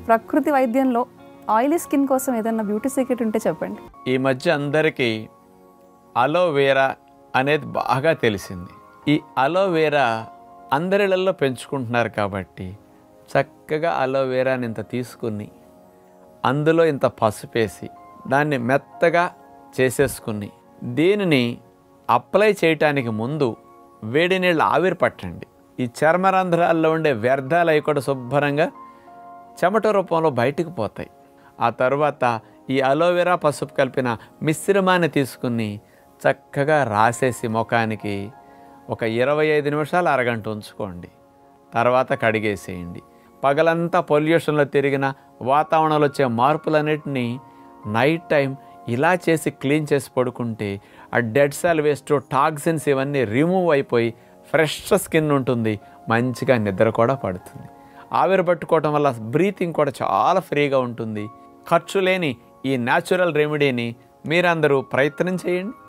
ప్రకృతి వైద్యంలో oily skin కోసం ఏదైనా బ్యూటీ సీక్రెట్ ఉంటే చెప్పండి ఈ మధ్య అందరికీ అలోవేరా అనేది బాగా తెలిసింది ఈ అలోవేరా అందరిళ్ళల్లో పెంచుకుంటున్నారు కాబట్టి చక్కగా అలోవేరాని ఇంత తీసుకుని అందులో ఇంత పసుపేసి దాన్ని మెత్తగా చేసేసుకుని దీనిని అప్లై చేయటానికి ముందు వేడి నీళ్ళు ఆవిరి పట్టండి ఈ చర్మరంధ్రాల్లో ఉండే వ్యర్థాలు అవి కూడా శుభ్రంగా చెమట రూపంలో బయటికి పోతాయి ఆ తర్వాత ఈ అలోవెరా పసుపు కలిపిన మిశ్రమాన్ని తీసుకుని చక్కగా రాసేసి ముఖానికి ఒక ఇరవై ఐదు నిమిషాలు అరగంట ఉంచుకోండి తర్వాత కడిగేసేయండి పగలంతా పొల్యూషన్లో తిరిగిన వాతావరణంలో వచ్చే మార్పులన్నిటినీ నైట్ టైం ఇలా చేసి క్లీన్ చేసి పడుకుంటే ఆ డెడ్ సెల్ వేస్ట్ టాక్సిన్స్ ఇవన్నీ రిమూవ్ అయిపోయి ఫ్రెష్ స్కిన్ ఉంటుంది మంచిగా నిద్ర కూడా పడుతుంది ఆవిరి పట్టుకోవటం వల్ల బ్రీతింగ్ కూడా చాలా ఫ్రీగా ఉంటుంది ఖర్చు లేని ఈ న్యాచురల్ రెమెడీని మీరందరూ ప్రయత్నం చేయండి